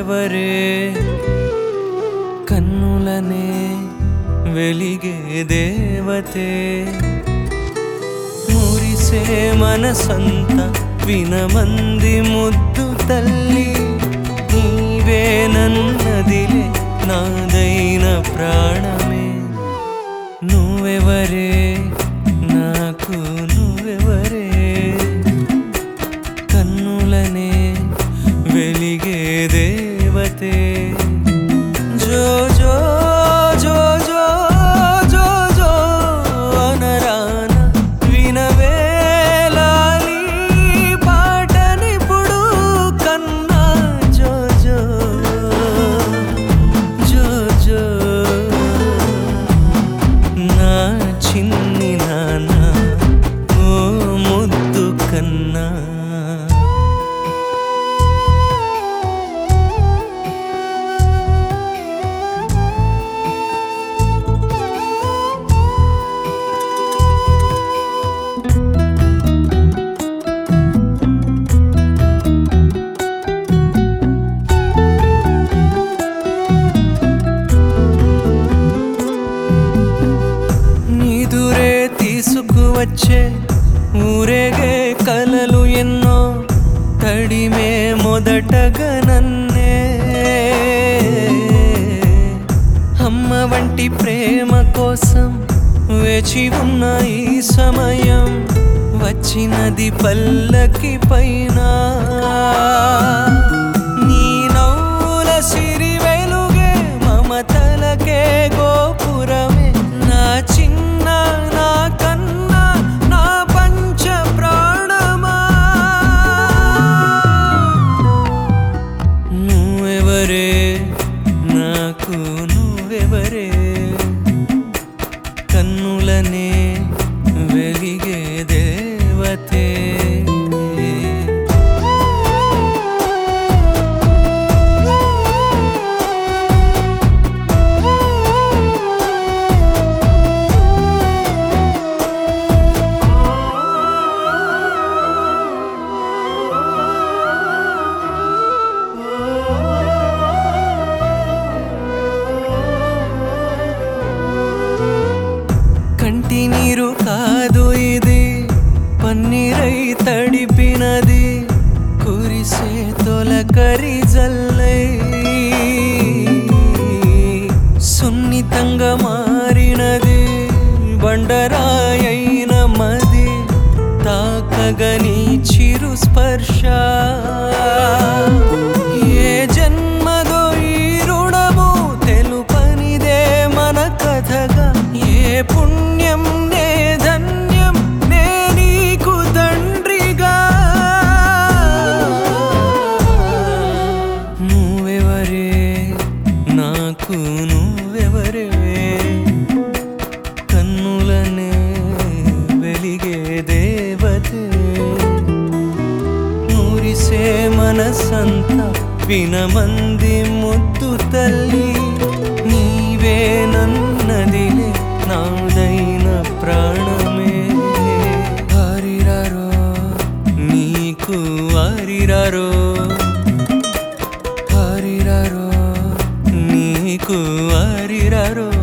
నువ్వెవరే కన్నులనే వెలిగే దేవతే మురిసే మనసంత వినమంది ముద్దు తల్లి నీవే నన్నదిలే నాదైన ప్రాణమే నువ్వెవరే నాకు నువ్వెవరే కన్నులనే వెలిగే దేవతే జో జో జో జో జో జో అనరాన వినవేలాలి పాటనిప్పుడు కన్నా జో జో జో జో నా చిన్ని నాన్న ఓ ముద్దు కన్నా నీదురే తీసుకువచ్చే ఊరేగే కలలు ఎన్నో తడిమే మొదటగా నన్నే అమ్మ వంటి ప్రేమ కోసం వేచి ఉన్న ఈ సమయం వచ్చినది పల్లకి పైన నీ నవ్వుల సిరి వెలుగే మమతలకే గోపురమే నా చిన్న నా కన్నా నా పంచ ప్రాణమా నువ్వెవరే నాకు నువ్వెవరే కన్నులనే వెలిగే దేవతే కంటి నీరు కాదు ఇది పన్నీరై తడిపినది కురిసే తొలకరి జల్లై సున్నితంగా మారినది బండరాయైన మది తాకగని చిరు స్పర్శ ఏ జన్మదో ఈ రుణము తెలుపనిదే మన కథగా ఏ పుణ్యం నే ధన్యం నే నీకు తండ్రిగా నువ్వెవరే నాకు నువ్వెవరే కన్నులనే వెలిగే దేవతే మురిసే మనసంత వినమంది ముద్దు తల్లి నీవే నన్నదిలే నాదైన ప్రాణమే హరిరారో నీకు హరిరారో హరిరారో నీకు హరిరారో